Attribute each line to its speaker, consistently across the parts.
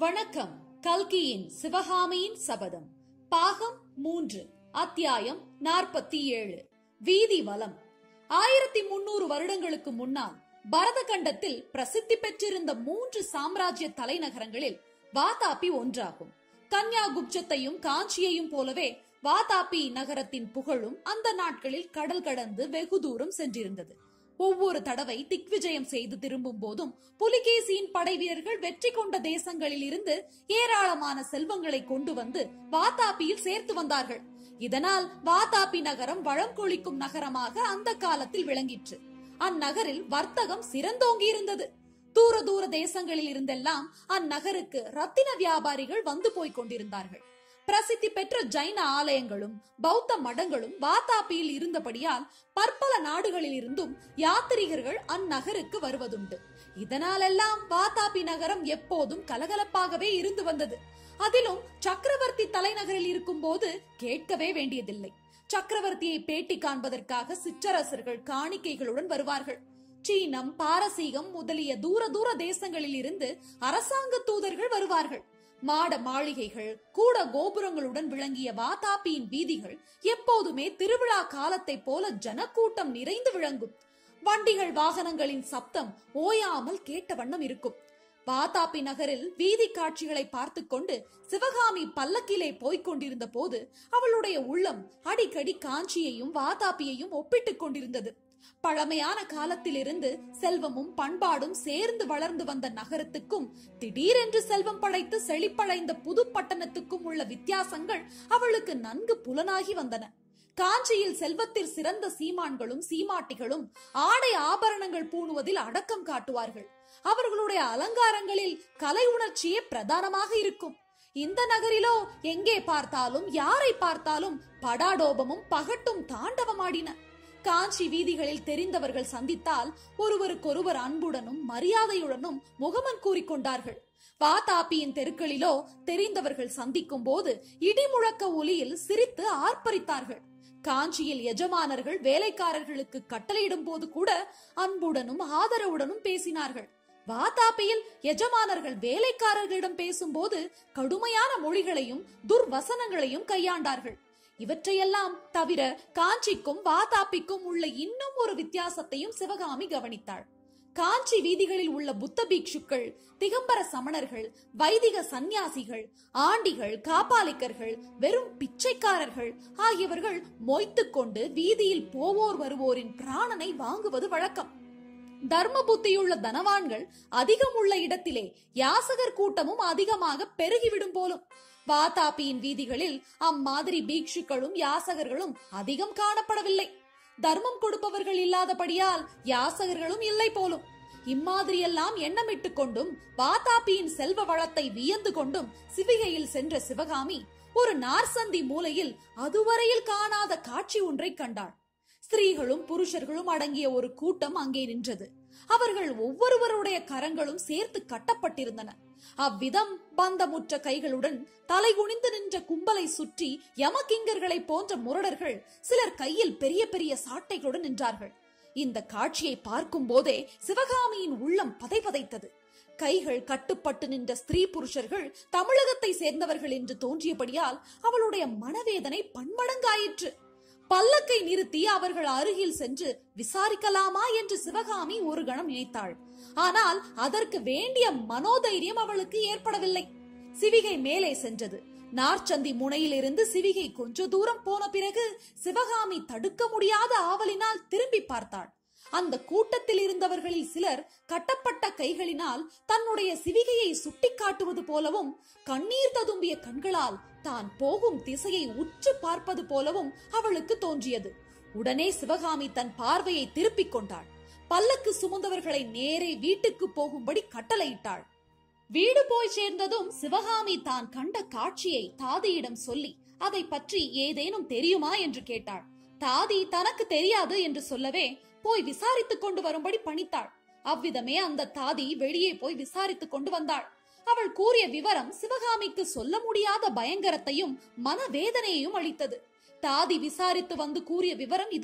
Speaker 1: வணக்கம் கல்கியின் சிவகாமியின் சபதம் பாகம் மூன்று அத்தியாயம் நாற்பத்தி ஏழு வீதி வலம் ஆயிரத்தி முன்னூறு வருடங்களுக்கு முன்னால் பரத கண்டத்தில் பிரசித்தி பெற்றிருந்த மூன்று சாம்ராஜ்ய தலைநகரங்களில் வாதாபி ஒன்றாகும் கன்யாகுப்ஜத்தையும் காஞ்சியையும் போலவே வாதாபி நகரத்தின் புகழும் அந்த நாட்களில் கடல் கடந்து வெகு தூரம் சென்றிருந்தது ஒவ்வொரு தடவை திக்விஜயம் செய்து திரும்பும் போதும் புலிகேசியின் படை வீரர்கள் வெற்றி கொண்ட தேசங்களில் இருந்து ஏராளமான செல்வங்களை கொண்டு வந்து வாதாபியில் சேர்த்து வந்தார்கள் இதனால் வாதாபி நகரம் வளம் கொழிக்கும் நகரமாக அந்த காலத்தில் விளங்கிற்று அந்நகரில் வர்த்தகம் சிறந்தோங்கி இருந்தது தூர தூர தேசங்களில் இருந்தெல்லாம் அந்நகருக்கு ரத்தின வியாபாரிகள் வந்து போய்க் கொண்டிருந்தார்கள் பிரசித்தி பெற்ற ஜைன ஆலயங்களும் பௌத்த மடங்களும் வாதாபியில் இருந்தபடியால் பற்பல நாடுகளில் இருந்தும் யாத்திரிகர்கள் அந்நகருக்கு வருவதுண்டு இதனாலெல்லாம் வாதாபி நகரம் எப்போதும் கலகலப்பாகவே இருந்து வந்தது அதிலும் சக்கரவர்த்தி தலைநகரில் இருக்கும் போது கேட்கவே வேண்டியதில்லை சக்கரவர்த்தியை பேட்டி காண்பதற்காக சிற்றரசர்கள் காணிக்கைகளுடன் வருவார்கள் சீனம் பாரசீகம் முதலிய தூர தூர தேசங்களில் இருந்து அரசாங்க தூதர்கள் வருவார்கள் மாட மாளிகைகள் கூட கோபுரங்களுடன் விளங்கிய வாதாபியின் வீதிகள் எப்போதுமே திருவிழா காலத்தை போல ஜனக்கூட்டம் நிறைந்து விளங்கும் வண்டிகள் வாகனங்களின் சப்தம் ஓயாமல் கேட்ட வண்ணம் இருக்கும் வாதாபி நகரில் வீதி காட்சிகளை பார்த்து கொண்டு சிவகாமி பல்லக்கிலே போய்க் கொண்டிருந்த போது அவளுடைய உள்ளம் அடிக்கடி காஞ்சியையும் வாதாபியையும் ஒப்பிட்டுக் கொண்டிருந்தது பழமையான காலத்திலிருந்து செல்வமும் பண்பாடும் சேர்ந்து வளர்ந்து வந்த நகரத்துக்கும் திடீரென்று செல்வம் படைத்து செழிப்படைந்த புது பட்டணத்துக்கும் உள்ள வித்தியாசங்கள் அவளுக்கு நன்கு புலனாகி வந்தன காஞ்சியில் செல்வத்தில் சிறந்த சீமான்களும் சீமாட்டிகளும் ஆடை ஆபரணங்கள் பூணுவதில் அடக்கம் காட்டுவார்கள் அவர்களுடைய அலங்காரங்களில் கலை உணர்ச்சியே பிரதானமாக இருக்கும் இந்த நகரிலோ எங்கே பார்த்தாலும் யாரை பார்த்தாலும் படாடோபமும் பகட்டும் தாண்டவமாடின காஞ்சி வீதிகளில் தெரிந்தவர்கள் சந்தித்தால் ஒருவருக்கொருவர் அன்புடனும் மரியாதையுடனும் முகமன் கூறிக்கொண்டார்கள் வாதாபியின் தெருக்களிலோ தெரிந்தவர்கள் சந்திக்கும் போது இடிமுழக்க ஒலியில் சிரித்து ஆர்ப்பரித்தார்கள் காஞ்சியில் எஜமானர்கள் வேலைக்காரர்களுக்கு கட்டளையிடும் போது கூட அன்புடனும் ஆதரவுடனும் பேசினார்கள் வாதாபியில் எஜமானர்கள் வேலைக்காரர்களிடம் பேசும்போது கடுமையான மொழிகளையும் துர்வசனங்களையும் கையாண்டார்கள் இவற்றையெல்லாம் தவிர காஞ்சிக்கும் வாதாபிக்கும் உள்ள இன்னும் ஒரு வித்தியாசத்தையும் சிவகாமி கவனித்தாள் காஞ்சி வீதிகளில் உள்ள புத்த பீக்ஷுக்கள் திகம்பர சமணர்கள் வைதிக சந்நியாசிகள் ஆண்டிகள் காப்பாளிக்கர்கள் வெறும் பிச்சைக்காரர்கள் ஆகியவர்கள் மொய்த்து கொண்டு வீதியில் போவோர் வருவோரின் பிராணனை வாங்குவது வழக்கம் தர்ம புத்தியுள்ள தனவான்கள் அதிகம் உள்ள இடத்திலே யாசகர் கூட்டமும் அதிகமாக பெருகிவிடும் போலும் வாதாபியின் வீதிகளில் அம்மாதிரி பீக்ஷுக்களும் யாசகர்களும் அதிகம் காணப்படவில்லை தர்மம் கொடுப்பவர்கள் இல்லாதபடியால் யாசகர்களும் இல்லை போலும் இம்மாதிரியெல்லாம் எண்ணமிட்டுக் கொண்டும் வாதாபியின் செல்வ வளத்தை வியந்து கொண்டும் சிவிகையில் சென்ற சிவகாமி ஒரு நார்சந்தி மூலையில் அதுவரையில் காணாத காட்சி ஒன்றை கண்டாள் ஸ்திரீகளும் புருஷர்களும் அடங்கிய ஒரு கூட்டம் அங்கே நின்றது அவர்கள் ஒவ்வொருவருடைய கரங்களும் சேர்த்து கட்டப்பட்டிருந்தன அவ்விதம் பந்தமுற்ற கைகளுடன் தலை குனிந்து நின்ற கும்பலை சுற்றி யமகிங்கர்களை போன்ற முரடர்கள் சிலர் கையில் பெரிய பெரிய சாட்டைகளுடன் நின்றார்கள் இந்த காட்சியை பார்க்கும் போதே சிவகாமியின் உள்ளம் பதைபதைத்தது கைகள் கட்டுப்பட்டு நின்ற ஸ்திரீ புருஷர்கள் தமிழகத்தை சேர்ந்தவர்கள் என்று தோன்றியபடியால் அவளுடைய மனவேதனை பன்மடங்காயிற்று பல்லக்கை நிறுத்தி அவர்கள் அருகில் சென்று விசாரிக்கலாமா என்று சிவகாமி ஒரு கணம் நினைத்தாள் ஆனால் அதற்கு வேண்டிய மனோதைரியம் அவளுக்கு ஏற்படவில்லை சிவிகை மேலே சென்றது நார்ச்சந்தி முனையிலிருந்து சிவிகை கொஞ்ச தூரம் போன பிறகு சிவகாமி தடுக்க முடியாத ஆவலினால் திரும்பி பார்த்தாள் அந்த கூட்டத்தில் இருந்தவர்களில் சிலர் கட்டப்பட்ட கைகளினால் தன்னுடைய சிவிகையை சுட்டிக்காட்டுவது போலவும் கண்ணீர் ததும்பிய கண்களால் தான் போகும் திசையை உற்று பார்ப்பது போலவும் அவளுக்கு தோன்றியது உடனே சிவகாமி தன் பார்வையை திருப்பிக் கொண்டாள் பல்லக்கு சுமந்தவர்களை நேரே வீட்டுக்கு போகும்படி கட்டளையிட்டாள் வீடு போய் சேர்ந்ததும் சிவகாமி தான் கண்ட காட்சியை தாதியிடம் சொல்லி அதை பற்றி ஏதேனும் தெரியுமா என்று கேட்டாள் தாதி தனக்கு தெரியாது என்று சொல்லவே போய் விசாரித்துக் கொண்டு வரும்படி பணித்தாள் அவ்விதமே அந்த தாதி வெளியே போய் விசாரித்துக் கொண்டு வந்தாள் அவள் கூறிய விவரம் சிவகாமிக்கு சொல்ல முடியாத பயங்கரத்தையும் மனவேதனையையும் அளித்தது தாதி விசாரித்து வந்து கூறிய விவரம் இதுதான்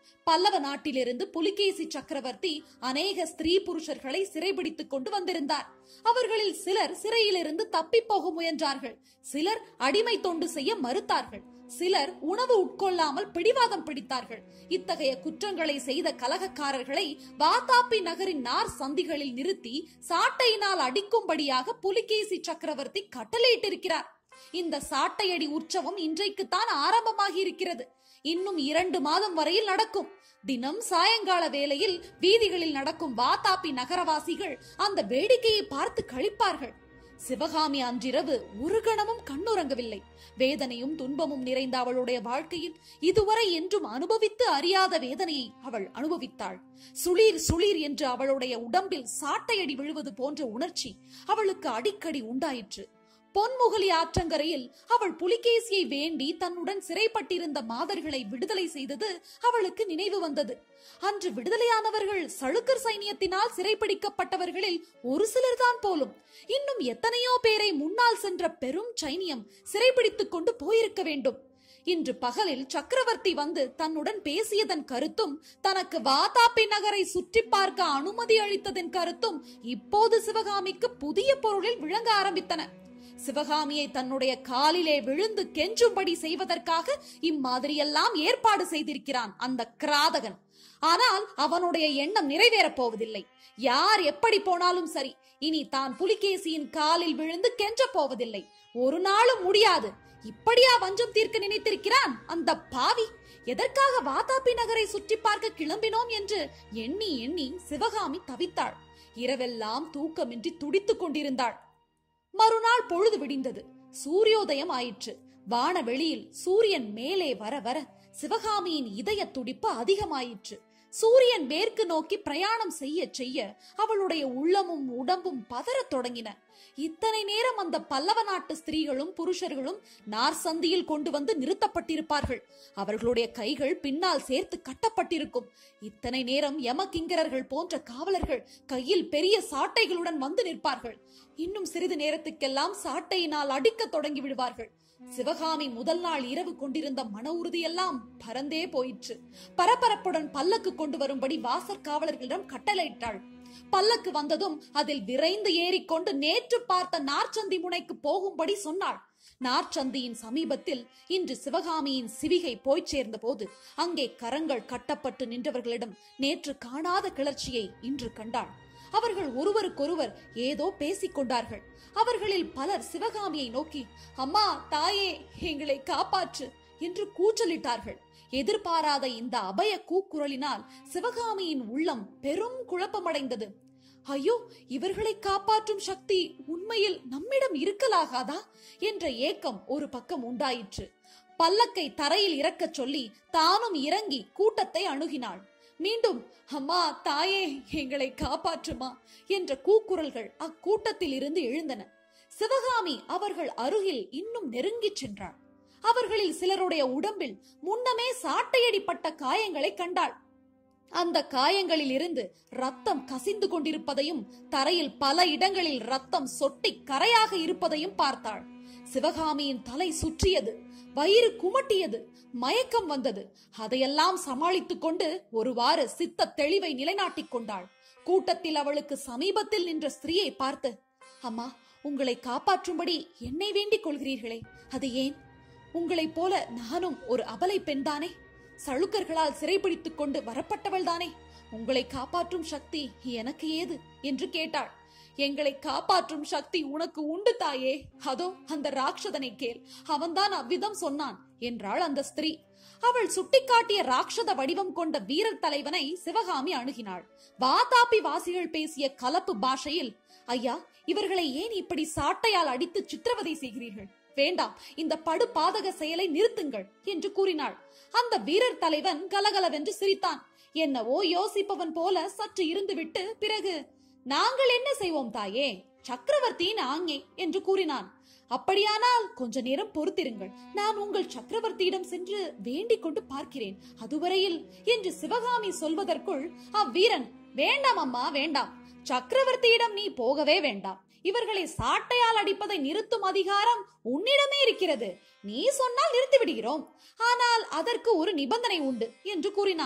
Speaker 1: பல்லவ நாட்டிலிருந்து புலிகேசி சக்கரவர்த்தி அநேக ஸ்திரீ புருஷர்களை சிறைபிடித்துக் கொண்டு வந்திருந்தார் அவர்களில் சிலர் சிறையிலிருந்து தப்பி போக முயன்றார்கள் சிலர் அடிமை தொண்டு செய்ய மறுத்தார்கள் சிலர் உணவு உட்கொள்ளாமல் பிடிவாதம் பிடித்தார்கள் இத்தகைய குற்றங்களை செய்த கலகக்காரர்களை வாதாப்பி நகரின் நார் சந்திகளில் நிறுத்தி சாட்டையினால் அடிக்கும்படியாக புலிகேசி சக்கரவர்த்தி கட்டளையிட்டிருக்கிறார் இந்த சாட்டையடி உற்சவம் இன்றைக்குத்தான் ஆரம்பமாகி இருக்கிறது இன்னும் இரண்டு மாதம் வரையில் நடக்கும் தினம் சாயங்கால வேளையில் வீதிகளில் நடக்கும் வாதாப்பி நகரவாசிகள் அந்த வேடிக்கையை பார்த்து கழிப்பார்கள் சிவகாமி அன்றிரவு ஒரு கணமும் கண்ணுறங்கவில்லை வேதனையும் துன்பமும் நிறைந்த அவளுடைய வாழ்க்கையில் இதுவரை என்றும் அனுபவித்து அறியாத வேதனையை அவள் அனுபவித்தாள் சுளீர் சுளீர் என்று அவளுடைய உடம்பில் சாட்டையடி விழுவது போன்ற உணர்ச்சி அவளுக்கு அடிக்கடி உண்டாயிற்று பொன்முகலி ஆற்றங்கரையில் அவள் புலிகேசியை வேண்டி தன்னுடன் சிறைப்பட்டிருந்த மாதர்களை விடுதலை செய்தது அவளுக்கு நினைவு வந்தது அன்று விடுதலையானவர்கள் சளுக்கர் சைனியத்தினால் சிறைப்பிடிக்கப்பட்டவர்களில் ஒரு சிலர்தான் போலும் இன்னும் எத்தனையோ பேரை முன்னால் சென்ற பெரும் சைனியம் சிறைப்பிடித்துக் கொண்டு போயிருக்க வேண்டும் இன்று பகலில் சக்கரவர்த்தி வந்து தன்னுடன் பேசியதன் கருத்தும் தனக்கு வாதாப்பி நகரை சுற்றி பார்க்க அனுமதி அளித்ததன் கருத்தும் இப்போது சிவகாமிக்கு புதிய பொருளில் விளங்க ஆரம்பித்தன சிவகாமியை தன்னுடைய காலிலே விழுந்து கெஞ்சும்படி செய்வதற்காக இம்மாதிரியெல்லாம் ஏற்பாடு செய்திருக்கிறான் அந்த கிராதகன் ஆனால் அவனுடைய எண்ணம் நிறைவேறப் போவதில்லை யார் எப்படி போனாலும் சரி இனி தான் புலிகேசியின் காலில் விழுந்து கெஞ்சப் போவதில்லை ஒரு நாளும் முடியாது இப்படியா வஞ்சம் தீர்க்க நினைத்திருக்கிறான் அந்த பாவி எதற்காக வாதாபி நகரை சுற்றி பார்க்க கிளம்பினோம் என்று எண்ணி எண்ணி சிவகாமி தவித்தாள் இரவெல்லாம் தூக்கமின்றி துடித்துக் கொண்டிருந்தாள் மறுநாள் பொழுது விடிந்தது சூரியோதயம் ஆயிற்று வானவெளியில் சூரியன் மேலே வர வர சிவகாமியின் இதய துடிப்பு அதிகமாயிற்று சூரியன் மேற்கு நோக்கி பிரயாணம் செய்ய செய்ய அவளுடைய உள்ளமும் உடம்பும் பதறத் தொடங்கின இத்தனை நேரம் அந்த பல்லவ நாட்டு ஸ்திரீகளும் புருஷர்களும் நார் சந்தியில் கொண்டு வந்து நிறுத்தப்பட்டிருப்பார்கள் அவர்களுடைய கைகள் பின்னால் சேர்த்து கட்டப்பட்டிருக்கும் இத்தனை நேரம் யமகிங்கரர்கள் போன்ற காவலர்கள் கையில் பெரிய சாட்டைகளுடன் வந்து நிற்பார்கள் இன்னும் சிறிது நேரத்துக்கெல்லாம் சாட்டையினால் அடிக்க தொடங்கி விடுவார்கள் சிவகாமி முதல் நாள் இரவு கொண்டிருந்த மன உறுதியெல்லாம் பறந்தே போயிற்று பரபரப்புடன் பல்லக்கு கொண்டு வரும்படி வாசற் காவலர்களிடம் கட்டளையிட்டாள் பல்லக்கு வந்ததும் அதில் விரைந்து ஏறிக்கொண்டு நேற்று பார்த்த நார்ச்சந்தி முனைக்கு போகும்படி சொன்னாள் நார்ச்சந்தியின் சமீபத்தில் இன்று சிவகாமியின் சிவிகை போய்ச் சேர்ந்த போது அங்கே கரங்கள் கட்டப்பட்டு நின்றவர்களிடம் நேற்று காணாத கிளர்ச்சியை இன்று கண்டாள் அவர்கள் ஒருவருக்கொருவர் ஏதோ பேசிக் கொண்டார்கள் அவர்களில் பலர் சிவகாமியை நோக்கி அம்மா தாயே எங்களை காப்பாற்று என்று கூச்சலிட்டார்கள் எதிர்பாராத இந்த அபய கூக்குரலினால் சிவகாமியின் உள்ளம் பெரும் குழப்பமடைந்தது ஐயோ இவர்களை காப்பாற்றும் சக்தி உண்மையில் நம்மிடம் இருக்கலாகாதா என்ற ஏக்கம் ஒரு பக்கம் உண்டாயிற்று பல்லக்கை தரையில் இறக்கச் சொல்லி தானும் இறங்கி கூட்டத்தை அணுகினாள் மீண்டும் அம்மா தாயே எங்களை காப்பாற்றுமா என்ற கூக்குரல்கள் அக்கூட்டத்தில் இருந்து எழுந்தன சிவகாமி அவர்கள் அருகில் இன்னும் நெருங்கிச் சென்றாள் அவர்களில் சிலருடைய உடம்பில் முன்னமே சாட்டையடிப்பட்ட காயங்களை கண்டாள் அந்த காயங்களில் இருந்து ரத்தம் கசிந்து கொண்டிருப்பதையும் தரையில் பல இடங்களில் ரத்தம் சொட்டி கரையாக இருப்பதையும் பார்த்தாள் சிவகாமியின் தலை சுற்றியது வயிறு குமட்டியது மயக்கம் வந்தது அதையெல்லாம் சமாளித்துக் கொண்டு ஒருவாறு சித்த தெளிவை நிலைநாட்டிக் கொண்டாள் கூட்டத்தில் அவளுக்கு சமீபத்தில் நின்ற ஸ்திரீயை பார்த்து அம்மா உங்களை காப்பாற்றும்படி என்னை வேண்டிக் கொள்கிறீர்களே அது ஏன் உங்களைப் போல நானும் ஒரு அபலை பெண்தானே சளுக்கர்களால் சிறைபிடித்துக் கொண்டு வரப்பட்டவள் தானே உங்களை காப்பாற்றும் சக்தி எனக்கு ஏது என்று கேட்டாள் எங்களை காப்பாற்றும் சக்தி உனக்கு உண்டு தாயே அதோ அந்த ராட்சதனை கேள் அவன்தான் அவ்விதம் சொன்னான் என்றாள் அந்த ஸ்திரீ அவள் சுட்டிக்காட்டிய ராட்சத வடிவம் கொண்ட வீரர் தலைவனை சிவகாமி அணுகினாள் வாதாபி வாசிகள் பேசிய கலப்பு பாஷையில் ஐயா இவர்களை ஏன் இப்படி சாட்டையால் அடித்து சித்திரவதை செய்கிறீர்கள் வேண்டாம் இந்த படு பாதக செயலை நிறுத்துங்கள் என்று கூறினாள் அந்த வீரர் தலைவன் கலகலவென்று சிரித்தான் என்னவோ யோசிப்பவன் போல சற்று இருந்துவிட்டு பிறகு நாங்கள் என்ன செய்வோம் தாயே சக்கரவர்த்தியின் ஆங்கே என்று கூறினான் அப்படியானால் கொஞ்ச நேரம் பொறுத்திருங்கள் நான் உங்கள் சக்கரவர்த்தியிடம் சென்று வேண்டிக் கொண்டு பார்க்கிறேன் அதுவரையில் என்று சிவகாமி சொல்வதற்குள் அவ்வீரன் வேண்டாம் அம்மா வேண்டாம் சக்கரவர்த்தியிடம் நீ போகவே வேண்டாம் இவர்களை சாட்டையால் அடிப்பதை நிறுத்தும் அதிகாரம் உன்னிடமே இருக்கிறது நீ சொன்னால் நிறுத்தி விடுகிறோம் ஆனால் அதற்கு ஒரு நிபந்தனை உண்டு என்று கூறினான்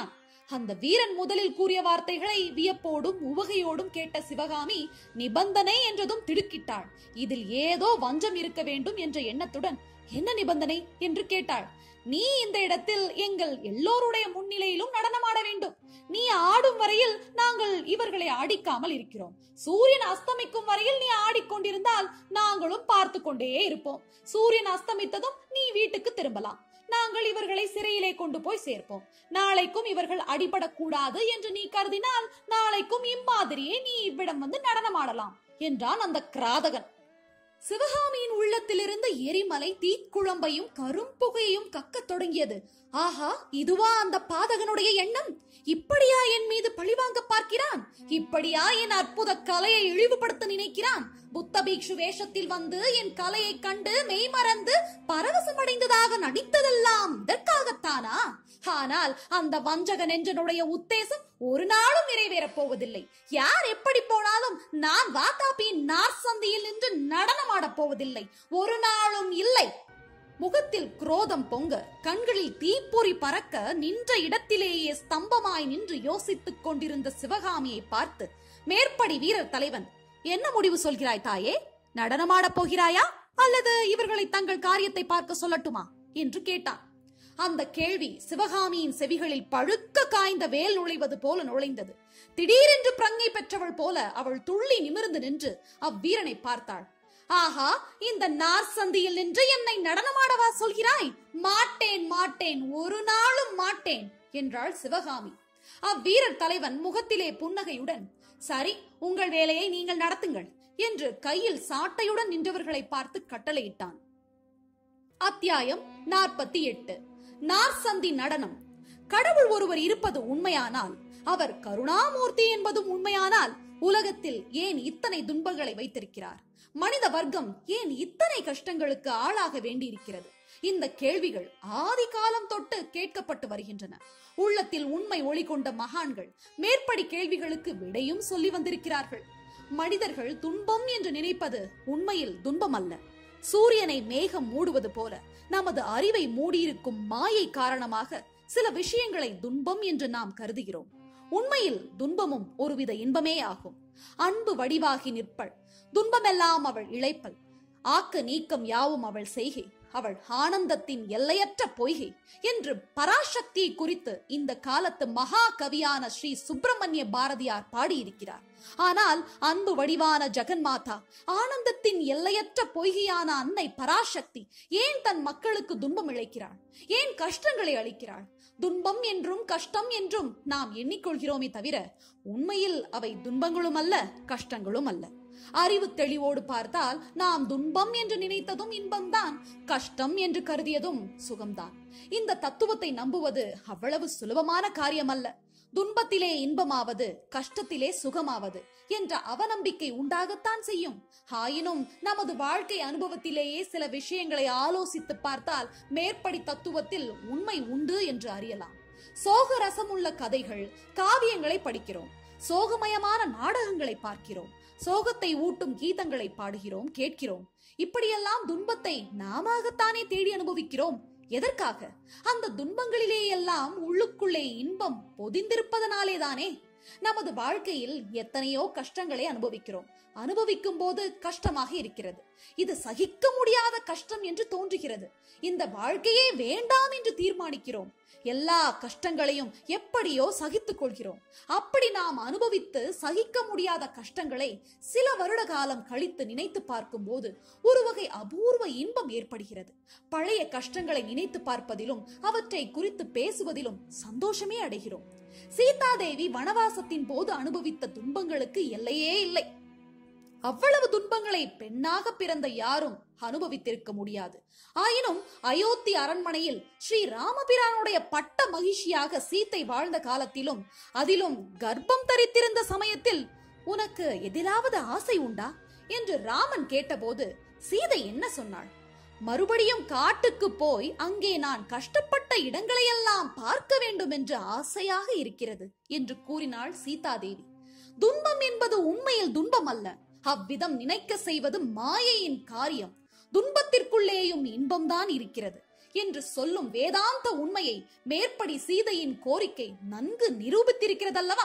Speaker 1: அந்த வீரன் முதலில் கூறிய வார்த்தைகளை வியப்போடும் உவகையோடும் கேட்ட சிவகாமி நிபந்தனை என்றதும் திடுக்கிட்டாள் இதில் ஏதோ வஞ்சம் இருக்க வேண்டும் என்ற எண்ணத்துடன் என்ன நிபந்தனை என்று கேட்டாள் நீ இந்த இடத்தில் எங்கள் எல்லோருடைய முன்னிலையிலும் நடனமாட வேண்டும் நீ ஆடும் வரையில் நாங்கள் இவர்களை அடிக்காமல் இருக்கிறோம் சூரியன் அஸ்தமிக்கும் வரையில் நீ ஆடிக்கொண்டிருந்தால் நாங்களும் பார்த்து கொண்டே இருப்போம் சூரியன் அஸ்தமித்ததும் நீ வீட்டுக்கு திரும்பலாம் நாங்கள் இவர்களை சிறையிலே கொண்டு போய் சேர்ப்போம் நாளைக்கும் இவர்கள் அடிபடக்கூடாது என்று நீ கருதினால் நாளைக்கும் இம்மாதிரியே நீ இவ்விடம் வந்து நடனமாடலாம் என்றான் அந்த கிராதகன் சிவகாமியின் உள்ளத்திலிருந்து எரிமலை தீக்குழம்பையும் கரும்புகையையும் கக்கத் தொடங்கியது ஆஹா இதுவா அந்த பாதகனுடைய எண்ணம் இப்படியா என் மீது பழிவாங்க பார்க்கிறான் இப்படியா என் அற்புத கலையை இழிவுபடுத்த நினைக்கிறான் புத்த பீக்ஷு வேஷத்தில் வந்து என் கலையை கண்டு மெய்மறந்து பரவசமடைந்ததாக நடித்ததெல்லாம் இதற்காகத்தானா ஆனால் அந்த வஞ்சகன் என்றனுடைய உத்தேசம் ஒரு நாளும் நிறைவேறப் போவதில்லை யார் எப்படி போனாலும் நான் வாத்தாப்பியின் நார்சந்தியில் நின்று நடனமாடப் போவதில்லை ஒரு நாளும் இல்லை முகத்தில் குரோதம் பொங்க கண்களில் தீப்பொறி பறக்க நின்ற இடத்திலேயே ஸ்தம்பமாய் நின்று யோசித்துக் கொண்டிருந்த சிவகாமியை பார்த்து மேற்படி வீரர் தலைவன் என்ன முடிவு சொல்கிறாய் தாயே நடனமாடப் போகிறாயா அல்லது இவர்களை தங்கள் காரியத்தை பார்க்க சொல்லட்டுமா என்று கேட்டான் அந்த கேள்வி சிவகாமியின் செவிகளில் பழுக்க காய்ந்த வேல் நுழைவது போல நுழைந்தது திடீரென்று பிரங்கை பெற்றவள் போல அவள் துள்ளி நிமிர்ந்து நின்று அவ்வீரனை பார்த்தாள் ஆஹா இந்த நார் சந்தியில் நின்று என்னை நடனமாடவா சொல்கிறாய் மாட்டேன் மாட்டேன் ஒரு நாளும் மாட்டேன் என்றாள் சிவகாமி அவ்வீரர் தலைவன் முகத்திலே புன்னகையுடன் சரி உங்கள் வேலையை நீங்கள் நடத்துங்கள் என்று கையில் சாட்டையுடன் நின்றவர்களை பார்த்து கட்டளையிட்டான் அத்தியாயம் நாற்பத்தி எட்டு நார்சந்தி நடனம் கடவுள் ஒருவர் இருப்பது உண்மையானால் அவர் கருணாமூர்த்தி என்பதும் உண்மையானால் உலகத்தில் ஏன் இத்தனை துன்பங்களை வைத்திருக்கிறார் மனித வர்க்கம் ஏன் இத்தனை கஷ்டங்களுக்கு ஆளாக வேண்டியிருக்கிறது இந்த கேள்விகள் ஆதி காலம் தொட்டு கேட்கப்பட்டு வருகின்றன உள்ளத்தில் உண்மை ஒளி கொண்ட மகான்கள் மேற்படி கேள்விகளுக்கு விடையும் சொல்லி வந்திருக்கிறார்கள் மனிதர்கள் துன்பம் என்று நினைப்பது உண்மையில் துன்பம் அல்ல சூரியனை மேகம் மூடுவது போல நமது அறிவை மூடியிருக்கும் மாயை காரணமாக சில விஷயங்களை துன்பம் என்று நாம் கருதுகிறோம் உண்மையில் துன்பமும் ஒருவித இன்பமே ஆகும் அன்பு வடிவாகி நிற்பள் துன்பமெல்லாம் அவள் இழைப்பல் ஆக்க நீக்கம் யாவும் அவள் செய்கை அவள் ஆனந்தத்தின் எல்லையற்ற பொய்கை என்று பராசக்தியை குறித்து இந்த காலத்து மகா கவியான ஸ்ரீ சுப்பிரமணிய பாரதியார் பாடியிருக்கிறார் ஆனால் அன்பு வடிவான ஜெகன்மாதா ஆனந்தத்தின் எல்லையற்ற பொய்கையான அன்னை பராசக்தி ஏன் தன் மக்களுக்கு துன்பம் இழைக்கிறாள் ஏன் கஷ்டங்களை அளிக்கிறாள் துன்பம் என்றும் கஷ்டம் என்றும் நாம் எண்ணிக்கொள்கிறோமே தவிர உண்மையில் அவை துன்பங்களும் அல்ல கஷ்டங்களும் அல்ல அறிவு தெளிவோடு பார்த்தால் நாம் துன்பம் என்று நினைத்ததும் இன்பம்தான் கஷ்டம் என்று கருதியதும் சுகம்தான் இந்த தத்துவத்தை நம்புவது அவ்வளவு சுலபமான காரியம் அல்ல துன்பத்திலே இன்பமாவது கஷ்டத்திலே சுகமாவது என்ற அவநம்பிக்கை உண்டாகத்தான் செய்யும் ஆயினும் நமது வாழ்க்கை அனுபவத்திலேயே சில விஷயங்களை ஆலோசித்து பார்த்தால் மேற்படி தத்துவத்தில் உண்மை உண்டு என்று அறியலாம் சோக ரசமுள்ள கதைகள் காவியங்களை படிக்கிறோம் சோகமயமான நாடகங்களை பார்க்கிறோம் சோகத்தை ஊட்டும் கீதங்களை பாடுகிறோம் கேட்கிறோம் இப்படியெல்லாம் துன்பத்தை நாமத்தானே தேடி அனுபவிக்கிறோம் எதற்காக அந்த துன்பங்களிலே எல்லாம் உள்ளுக்குள்ளே இன்பம் பொதிந்திருப்பதனாலே தானே நமது வாழ்க்கையில் எத்தனையோ கஷ்டங்களை அனுபவிக்கிறோம் அனுபவிக்கும் போது கஷ்டமாக இருக்கிறது இது சகிக்க முடியாத கஷ்டம் என்று தோன்றுகிறது இந்த வாழ்க்கையே வேண்டாம் என்று தீர்மானிக்கிறோம் எல்லா கஷ்டங்களையும் எப்படியோ சகித்துக் கொள்கிறோம் அப்படி நாம் அனுபவித்து சகிக்க முடியாத கஷ்டங்களை சில வருட காலம் கழித்து நினைத்து பார்க்கும்போது ஒரு வகை அபூர்வ இன்பம் ஏற்படுகிறது பழைய கஷ்டங்களை நினைத்து பார்ப்பதிலும் அவற்றை குறித்து பேசுவதிலும் சந்தோஷமே அடைகிறோம் சீதாதேவி வனவாசத்தின் போது அனுபவித்த துன்பங்களுக்கு எல்லையே இல்லை அவ்வளவு துன்பங்களை பெண்ணாக பிறந்த யாரும் அனுபவித்திருக்க முடியாது ஆயினும் அயோத்தி அரண்மனையில் ஸ்ரீ ராமபிரானுடைய பட்ட மகிழ்ச்சியாக சீத்தை வாழ்ந்த காலத்திலும் அதிலும் கர்ப்பம் தரித்திருந்த சமயத்தில் உனக்கு எதிலாவது ஆசை உண்டா என்று ராமன் கேட்டபோது சீதை என்ன சொன்னாள் மறுபடியும் காட்டுக்கு போய் அங்கே நான் கஷ்டப்பட்ட இடங்களையெல்லாம் பார்க்க வேண்டும் என்று ஆசையாக இருக்கிறது என்று கூறினாள் சீதாதேவி துன்பம் என்பது உண்மையில் துன்பம் அல்ல அவ்விதம் நினைக்க செய்வது மாயையின் காரியம் துன்பத்திற்குள்ளேயும் இன்பம்தான் இருக்கிறது என்று சொல்லும் வேதாந்த உண்மையை மேற்படி சீதையின் கோரிக்கை நன்கு நிரூபித்திருக்கிறதல்லவா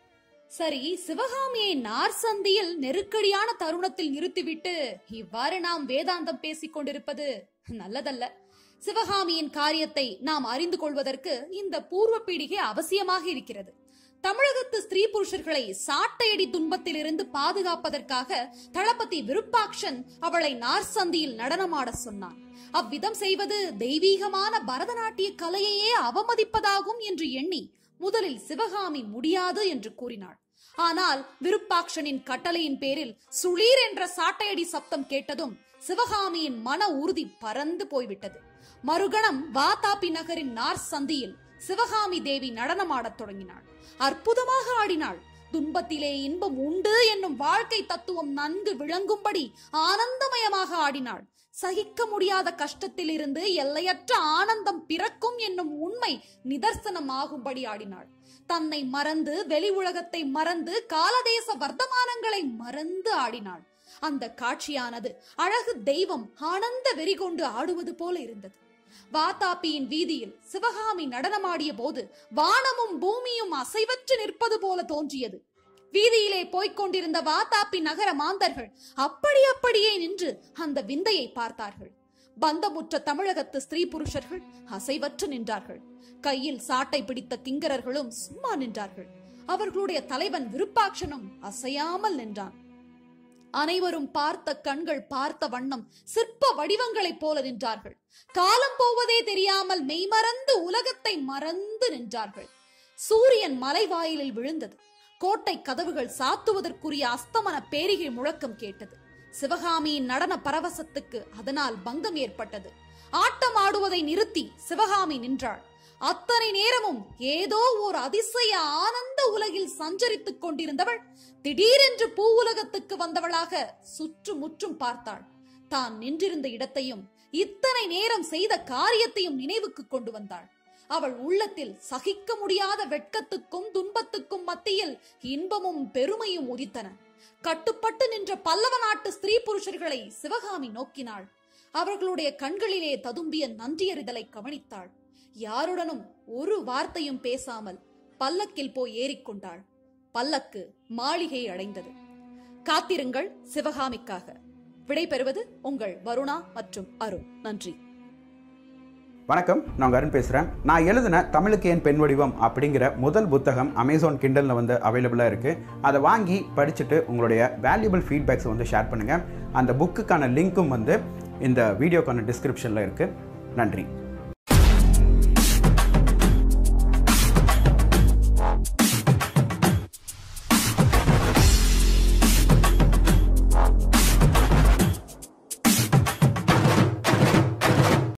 Speaker 1: சரி சிவகாமியை நார் சந்தியில் நெருக்கடியான தருணத்தில் நிறுத்திவிட்டு இவ்வாறு நாம் வேதாந்தம் பேசிக் கொண்டிருப்பது நல்லதல்ல சிவகாமியின் காரியத்தை நாம் அறிந்து கொள்வதற்கு இந்த பூர்வ பீடிகை அவசியமாக இருக்கிறது தமிழகத்து ஸ்திரீ புருஷர்களை சாட்டையடி துன்பத்திலிருந்து பாதுகாப்பதற்காக தளபதி விருப்பாக்ஷன் அவளை நார்சந்தியில் நடனமாட சொன்னான் அவ்விதம் செய்வது தெய்வீகமான பரதநாட்டிய கலையையே அவமதிப்பதாகும் என்று எண்ணி முதலில் சிவகாமி முடியாது என்று கூறினாள் ஆனால் விருப்பாக்ஷனின் கட்டளையின் பேரில் சுளீர் என்ற சாட்டையடி சப்தம் கேட்டதும் சிவகாமியின் மன உறுதி பறந்து போய்விட்டது மறுகணம் வாதாபி நகரின் நார் சந்தியில் சிவகாமி தேவி நடனமாடத் தொடங்கினாள் அற்புதமாக ஆடினாள் துன்பத்திலே இன்பம் உண்டு என்னும் வாழ்க்கை தத்துவம் நன்கு விளங்கும்படி ஆனந்தமயமாக ஆடினாள் சகிக்க முடியாத கஷ்டத்திலிருந்து எல்லையற்ற ஆனந்தம் பிறக்கும் என்னும் உண்மை நிதர்சனமாகும்படி ஆடினாள் தன்னை மறந்து வெளி உலகத்தை மறந்து காலதேச வர்த்தமானங்களை மறந்து ஆடினாள் அந்த காட்சியானது அழகு தெய்வம் ஆனந்த வெறி கொண்டு ஆடுவது போல இருந்தது வாதாபியின் வீதியில் சிவகாமி நடனமாடிய போது வானமும் பூமியும் அசைவற்று நிற்பது போல தோன்றியது வீதியிலே போய்க் கொண்டிருந்த வாதாபி நகர மாந்தர்கள் அப்படி அப்படியே நின்று அந்த விந்தையை பார்த்தார்கள் பந்தமுற்ற தமிழகத்து ஸ்திரீ புருஷர்கள் அசைவற்று நின்றார்கள் கையில் சாட்டை பிடித்த கிங்கரர்களும் சும்மா நின்றார்கள் அவர்களுடைய தலைவன் விருப்பாட்சனும் அசையாமல் நின்றான் அனைவரும் பார்த்த கண்கள் பார்த்த வண்ணம் சிற்ப வடிவங்களைப் போல நின்றார்கள் காலம் போவதே தெரியாமல் மெய்மறந்து உலகத்தை மறந்து நின்றார்கள் சூரியன் மலைவாயிலில் விழுந்தது கோட்டை கதவுகள் சாத்துவதற்குரிய அஸ்தமன பேரிகை முழக்கம் கேட்டது சிவகாமியின் நடன பரவசத்துக்கு அதனால் பங்கம் ஏற்பட்டது ஆட்டம் ஆடுவதை நிறுத்தி சிவகாமி நின்றாள் அத்தனை நேரமும் ஏதோ ஓர் அதிசய ஆனந்த உலகில் சஞ்சரித்துக் கொண்டிருந்தவள் திடீரென்று பூ உலகத்துக்கு வந்தவளாக சுற்றுமுற்றும் பார்த்தாள் தான் நின்றிருந்த இடத்தையும் இத்தனை நேரம் செய்த காரியத்தையும் நினைவுக்கு கொண்டு வந்தாள் அவள் உள்ளத்தில் சகிக்க முடியாத வெட்கத்துக்கும் துன்பத்துக்கும் மத்தியில் இன்பமும் பெருமையும் உதித்தன கட்டுப்பட்டு நின்ற பல்லவ நாட்டு ஸ்திரீ புருஷர்களை சிவகாமி நோக்கினாள் அவர்களுடைய கண்களிலே ததும்பிய நன்றியறிதலை கவனித்தாள் யாருடனும் ஒரு வார்த்தையும் பேசாமல் பல்லக்கில் போய் ஏறிக்கொண்டாள் பல்லக்கு மாளிகை அடைந்தது காத்திருங்கள் சிவகாமிக்காக விடைபெறுவது உங்கள் வருணா மற்றும் அருண் நன்றி
Speaker 2: வணக்கம் நான் அருண் பேசுகிறேன் நான் எழுதின தமிழுக்கு ஏன் பெண் வடிவம் அப்படிங்கிற முதல் புத்தகம் அமேசான் கிண்டலில் வந்து அவைலபிளாக இருக்குது அதை வாங்கி படிச்சுட்டு உங்களுடைய வேல்யூபிள் ஃபீட்பேக்ஸை வந்து ஷேர் பண்ணுங்கள் அந்த புக்குக்கான லிங்க்கும் வந்து இந்த வீடியோக்கான டிஸ்கிரிப்ஷனில் இருக்குது நன்றி